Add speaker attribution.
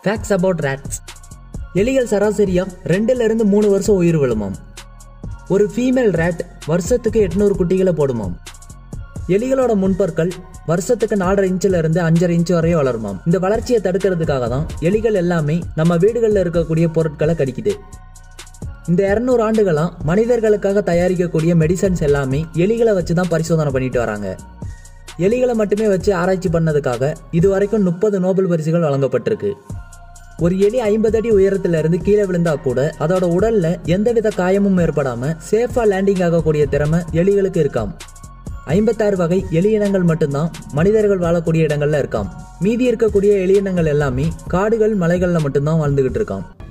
Speaker 1: facts about rates எலிகள் சராசரியா ரெண்டுல இருந்து மூணு வருஷம் உயிர் விழுமாம் ஒரு ஃபீமேல் ரேட் வருஷத்துக்கு எட்நூறு குட்டிகளை போடுமாம் எலிகளோட முன்பற்கள் வருஷத்துக்கு நாலரை இன்ச்சில் இருந்து அஞ்சரை இன்ச் வரையும் வளருமாம் இந்த வளர்ச்சியை தடுக்கிறதுக்காக தான் எலிகள் எல்லாமே நம்ம வீடுகளில் இருக்கக்கூடிய பொருட்களை கடிக்குது இந்த இரநூறு ஆண்டுகளா மனிதர்களுக்காக தயாரிக்கக்கூடிய மெடிசன்ஸ் எல்லாமே எலிகளை வச்சு தான் பரிசோதனை பண்ணிட்டு வராங்க எலிகளை மட்டுமே வச்சு ஆராய்ச்சி பண்ணதுக்காக இது வரைக்கும் முப்பது நோபல் பரிசுகள் வழங்கப்பட்டிருக்கு ஒரு எலி ஐம்பது அடி உயரத்துல இருந்து கீழே விழுந்தா கூட அதோட உடல்ல எந்தவித காயமும் ஏற்படாம சேஃபா லேண்டிங் ஆகக்கூடிய திறமை எலிகளுக்கு இருக்காம் ஐம்பத்தாறு வகை எலி இனங்கள் மட்டும்தான் மனிதர்கள் வாழக்கூடிய இடங்கள்ல இருக்காம் மீதி இருக்கக்கூடிய எலி இனங்கள் எல்லாமே காடுகள் மலைகள்ல மட்டும்தான் வாழ்ந்துகிட்டு இருக்காம்